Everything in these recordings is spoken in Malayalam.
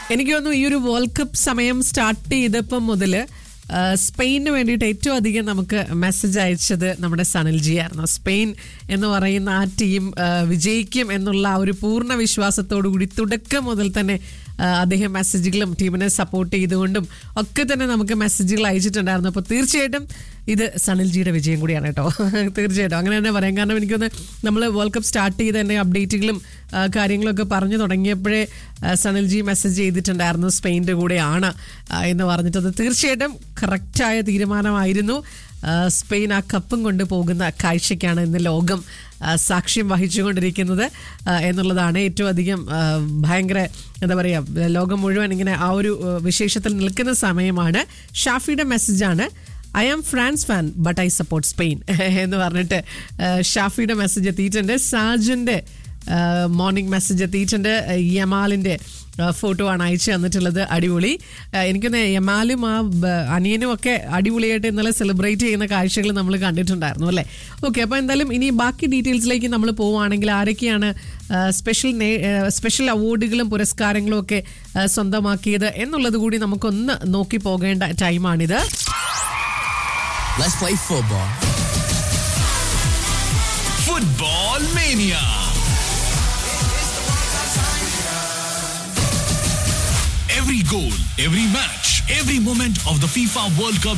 എനിക്ക് തോന്നുന്നു ഈ ഒരു വേൾഡ് കപ്പ് സമയം സ്റ്റാർട്ട് ചെയ്തപ്പം മുതല് ആ, സ്പെയിനിന് വേണ്ടിയിട്ട് ഏറ്റവും അധികം നമുക്ക് മെസ്സേജ് അയച്ചത് നമ്മുടെ സനൽജി ആയിരുന്നു സ്പെയിൻ എന്ന് പറയുന്ന ആ ടീം ആ, വിജയിക്കും എന്നുള്ള ആ ഒരു പൂർണ്ണ വിശ്വാസത്തോടു കൂടി തുടക്കം മുതൽ തന്നെ ആ, അദ്ദേഹം മെസ്സേജുകളും ടീമിനെ സപ്പോർട്ട് ചെയ്തുകൊണ്ടും ഒക്കെ തന്നെ നമുക്ക് മെസ്സേജുകൾ അയച്ചിട്ടുണ്ടായിരുന്നു അപ്പോൾ തീർച്ചയായിട്ടും ഇത് സനൽജിയുടെ വിജയം കൂടിയാണ് കേട്ടോ തീർച്ചയായിട്ടും അങ്ങനെ തന്നെ പറയാം കാരണം എനിക്കൊന്ന് നമ്മൾ വേൾഡ് കപ്പ് സ്റ്റാർട്ട് ചെയ്ത എൻ്റെ അപ്ഡേറ്റുകളും ആ, കാര്യങ്ങളൊക്കെ പറഞ്ഞു തുടങ്ങിയപ്പോഴേ ആ, സനൽജി മെസ്സേജ് ചെയ്തിട്ടുണ്ടായിരുന്നു സ്പെയിൻ്റെ കൂടെയാണ് ആ, എന്ന് പറഞ്ഞിട്ട് അത് തീർച്ചയായിട്ടും കറക്റ്റായ തീരുമാനമായിരുന്നു ആ, സ്പെയിൻ ആ കപ്പും കൊണ്ട് പോകുന്ന കാഴ്ചയ്ക്കാണ് ഇന്ന് ലോകം ആ, സാക്ഷ്യം വഹിച്ചുകൊണ്ടിരിക്കുന്നത് ആ, എന്നുള്ളതാണ് ഏറ്റവും അധികം ആ, ഭയങ്കര എന്താ പറയുക ലോകം മുഴുവൻ ഇങ്ങനെ ആ ഒരു ആ, വിശേഷത്തിൽ നിൽക്കുന്ന സമയമാണ് ഷാഫിയുടെ മെസ്സേജാണ് I am France fan but I support Spain എന്ന് പറഞ്ഞിട്ട് ആ, ഷാഫിയുടെ മെസ്സേജ് എത്തിയിട്ടുണ്ട് സാജന്റെ മോർണിംഗ് മെസ്സേജ് എത്തിയിട്ടുണ്ട് യമാലിന്റെ ഫോട്ടോ ആണ് അയച്ചു തന്നിട്ടുള്ളത് അടിപൊളി ആ, എനിക്കൊന്ന് യമാലും ആ ബ- അനിയനും ഒക്കെ അടിപൊളിയായിട്ട് ഇന്നലെ സെലിബ്രേറ്റ് ചെയ്യുന്ന കാഴ്ചകൾ നമ്മൾ കണ്ടിട്ടുണ്ടായിരുന്നു അല്ലേ ഓക്കെ അപ്പോൾ എന്തായാലും ഇനി ബാക്കി ഡീറ്റെയിൽസിലേക്ക് നമ്മൾ പോവുകയാണെങ്കിൽ ആരൊക്കെയാണ് സ്പെഷ്യൽ സ്പെഷ്യൽ അവാർഡുകളും പുരസ്കാരങ്ങളും ഒക്കെ ആ, സ്വന്തമാക്കിയത് എന്നുള്ളത് കൂടി നമുക്കൊന്ന് നോക്കി പോകേണ്ട ടൈമാണിത് Let's play football. Football Mania. Every goal, every match, every moment of the FIFA World Cup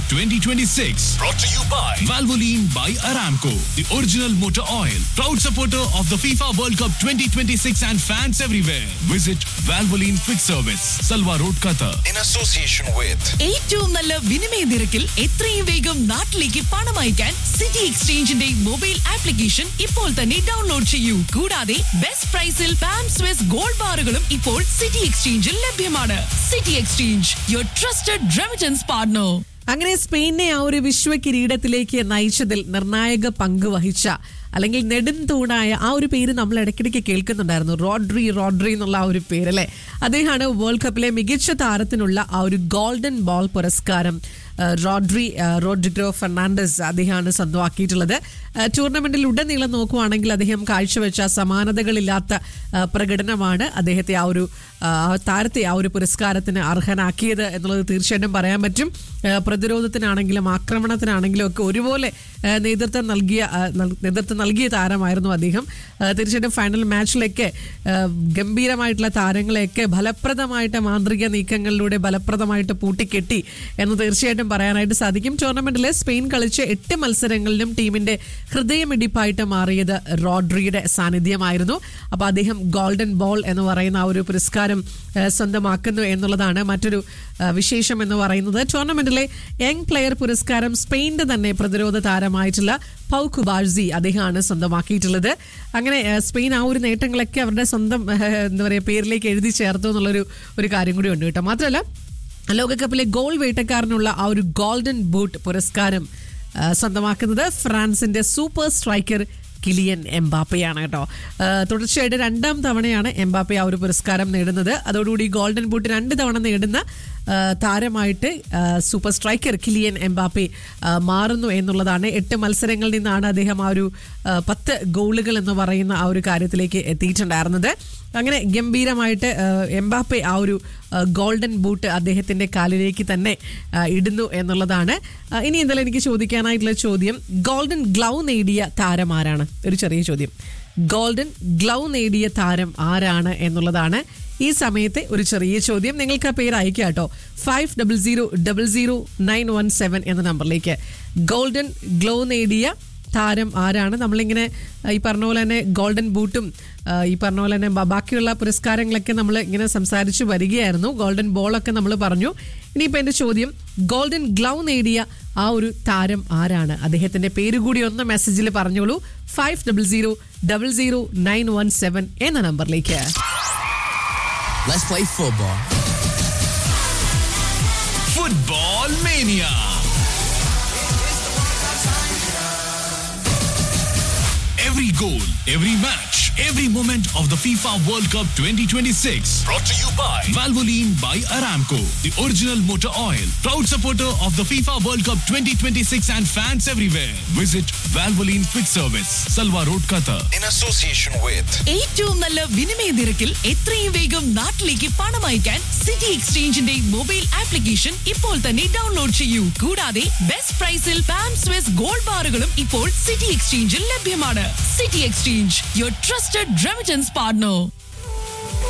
2026. Brought to you by Valvoline by Aramco, the original motor oil. Proud supporter of the FIFA World Cup 2026 and fans everywhere. Visit Valvoline Quick Service, Salwa Road, Qatar. in association with ഏറ്റവും നല്ല വിനിമയ നിരക്കിൽ എത്രയും വേഗം നാട്ടിലേക്ക് പണം അയക്കാൻ സിറ്റി എക്സ്ചേഞ്ചിന്റെ മൊബൈൽ ആപ്ലിക്കേഷൻ ഇപ്പോൾ തന്നെ ഡൗൺലോഡ് ചെയ്യൂ കൂടാതെ ബെസ്റ്റ് പ്രൈസിൽ പാം സ്വിസ് ഗോൾഡ് ബാറുകളും ഇപ്പോൾ സിറ്റി എക്സ്ചേഞ്ചിൽ ലഭ്യമാണ് City Exchange your trusted remittance partner അങ്ങനെ സ്പെയിനെ ആ ഒരു വിശ്വ കിരീടത്തിലേക്ക് നയിച്ചതിൽ നിർണായക പങ്ക് വഹിച്ച അല്ലെങ്കിൽ നെടുന്തൂണായ ആ ഒരു പേര് നമ്മൾ ഇടയ്ക്കിടയ്ക്ക് കേൾക്കുന്നുണ്ടായിരുന്നു റോഡ്രി റോഡ്രി എന്നുള്ള ആ ഒരു പേര് അല്ലേ അദ്ദേഹമാണ് വേൾഡ് കപ്പിലെ മികച്ച താരത്തിനുള്ള ആ ഒരു ഗോൾഡൻ ബോൾ പുരസ്കാരം ആ, റോഡ്രി ആ, റോഡ്രിഗോ ഫെർണാണ്ടസ് അദ്ദേഹമാണ് സ്വന്തമാക്കിയിട്ടുള്ളത് ആ, ടൂർണമെന്റിൽ ഉടനീളം നോക്കുവാണെങ്കിൽ അദ്ദേഹം കാഴ്ചവെച്ച സമാനതകളില്ലാത്ത ആ, പ്രകടനമാണ് അദ്ദേഹത്തെ ആ ഒരു ആ, ആ താരത്തെ ആ ഒരു പുരസ്കാരത്തിന് അർഹനാക്കിയത് എന്നുള്ളത് തീർച്ചയായിട്ടും പറയാൻ പറ്റും ആ, പ്രതിരോധത്തിനാണെങ്കിലും ആക്രമണത്തിനാണെങ്കിലും ഒക്കെ ഒരുപോലെ ആ, നേതൃത്വം നൽകിയ ആ, നൽ- നേതൃത്വം നൽകിയ താരമായിരുന്നു അദ്ദേഹം ആ, തീർച്ചയായിട്ടും ഫൈനൽ മാച്ചിലൊക്കെ ആ, ഗംഭീരമായിട്ടുള്ള താരങ്ങളെയൊക്കെ ഫലപ്രദമായിട്ട് മാന്ത്രിക നീക്കങ്ങളിലൂടെ ഫലപ്രദമായിട്ട് പൂട്ടിക്കെട്ടി എന്ന് തീർച്ചയായിട്ടും പറയാനായിട്ട് സാധിക്കും ടൂർണമെന്റിലെ സ്പെയിൻ കളിച്ച എട്ട് മത്സരങ്ങളിലും ടീമിന്റെ ഹൃദയമിടിപ്പായിട്ട് മാറിയത് റോഡ്രിയുടെ സാന്നിധ്യമായിരുന്നു അപ്പോൾ അദ്ദേഹം ഗോൾഡൻ ബോൾ എന്ന് പറയുന്ന ആ ഒരു പുരസ്കാരം ആ, സ്വന്തമാക്കുന്നു എന്നുള്ളതാണ് മറ്റൊരു ആ, വിശേഷം എന്ന് പറയുന്നത് ടൂർണമെന്റിലെ യങ് പ്ലെയർ പുരസ്കാരം സ്പെയിനിന്റെ തന്നെ പ്രതിരോധ താരമായിട്ടുള്ള പൗ കുബാഴ്സി അദ്ദേഹമാണ് സ്വന്തമാക്കിയിട്ടുള്ളത് അങ്ങനെ ആ, സ്പെയിൻ ആ ഒരു നേട്ടങ്ങളൊക്കെ അവരുടെ സ്വന്തം ആ, എന്താ പറയുക പേരിലേക്ക് എഴുതി ചേർത്തു എന്നുള്ളൊരു ഒരു കാര്യം കൂടി ഉണ്ട് കേട്ടോ മാത്രമല്ല ലോകകപ്പിലെ ഗോൾ വേട്ടക്കാരനുള്ള ആ ഒരു ഗോൾഡൻ ബൂട്ട് പുരസ്കാരം ആ, സ്വന്തമാക്കുന്നത് ഫ്രാൻസിന്റെ സൂപ്പർ സ്ട്രൈക്കർ കിലിയൻ എംബാപ്പയാണ് കേട്ടോ ആ, തുടർച്ചയായിട്ട് രണ്ടാം തവണയാണ് എംബാപ്പെ ആ ഒരു പുരസ്കാരം നേടുന്നത് അതോടുകൂടി ഗോൾഡൻ ബൂട്ട് രണ്ട് തവണ നേടുന്ന ആ, താരമായിട്ട് ആ, സൂപ്പർ സ്ട്രൈക്കർ കിലിയൻ എംബാപ്പെ ആ, മാറുന്നു എന്നുള്ളതാണ് എട്ട് മത്സരങ്ങളിൽ നിന്നാണ് അദ്ദേഹം ആ ഒരു ആ, പത്ത് ഗോളുകൾ എന്ന് പറയുന്ന ആ ഒരു കാര്യത്തിലേക്ക് എത്തിയിട്ടുണ്ടായിരുന്നത് അങ്ങനെ ഗംഭീരമായിട്ട് ആ, എംബാപ്പെ ആ ഒരു ആ, ഗോൾഡൻ ബൂട്ട് അദ്ദേഹത്തിന്റെ കാലിലേക്ക് തന്നെ ആ, ഇടുന്നു എന്നുള്ളതാണ് ആ, ഇനി എന്തായാലും എനിക്ക് ചോദിക്കാനായിട്ടുള്ള ചോദ്യം ഗോൾഡൻ ഗ്ലൗ നേടിയ താരം ആരാണ് ഒരു ചെറിയ ചോദ്യം ഗോൾഡൻ ഗ്ലൗ നേടിയ താരം ആരാണ് എന്നുള്ളതാണ് ഈ സമയത്തെ ഒരു ചെറിയ ചോദ്യം നിങ്ങൾക്ക് ആ പേര് അയക്കുക കേട്ടോ five double zero double zero nine one seven എന്ന നമ്പറിലേക്ക് ഗോൾഡൻ ഗ്ലോ നേടിയ താരം ആരാണ് നമ്മളിങ്ങനെ ആ, ഈ പറഞ്ഞ പോലെ തന്നെ ഗോൾഡൻ ബൂട്ടും ആ, ഈ പറഞ്ഞ പോലെ തന്നെ ബ- ബാക്കിയുള്ള പുരസ്കാരങ്ങളൊക്കെ നമ്മൾ ഇങ്ങനെ സംസാരിച്ചു വരികയായിരുന്നു ഗോൾഡൻ ബോളൊക്കെ നമ്മൾ പറഞ്ഞു ഇനിയിപ്പോൾ എൻ്റെ ചോദ്യം ഗോൾഡൻ ഗ്ലൗ നേടിയ ആ ഒരു താരം ആരാണ് അദ്ദേഹത്തിന്റെ പേര് കൂടി ഒന്ന് മെസ്സേജിൽ പറഞ്ഞോളൂ five double zero double zero nine one seven എന്ന നമ്പറിലേക്ക് Let's play football. Football Mania. Every goal, every match, every moment of the FIFA World Cup 2026. Brought to you by Valvoline by Aramco, the original motor oil. Proud supporter of the FIFA World Cup 2026 and fans everywhere. Visit Valvoline Quick Service, Salwa Road, Qatar. in association with ഏറ്റവും നല്ല വിനിമയ നിരക്കിൽ എത്രയും വേഗം നാട്ടിലേക്ക് പണം അയക്കാൻ സിറ്റി എക്സ്ചേഞ്ചിന്റെ മൊബൈൽ ആപ്ലിക്കേഷൻ ഇപ്പോൾ തന്നെ ഡൗൺലോഡ് ചെയ്യൂ കൂടാതെ ബെസ്റ്റ് പ്രൈസിൽ പാം സ്വിസ് ഗോൾഡ് ബാറുകളും ഇപ്പോൾ സിറ്റി എക്സ്ചേഞ്ചിൽ ലഭ്യമാണ് City Exchange your trusted remittance partner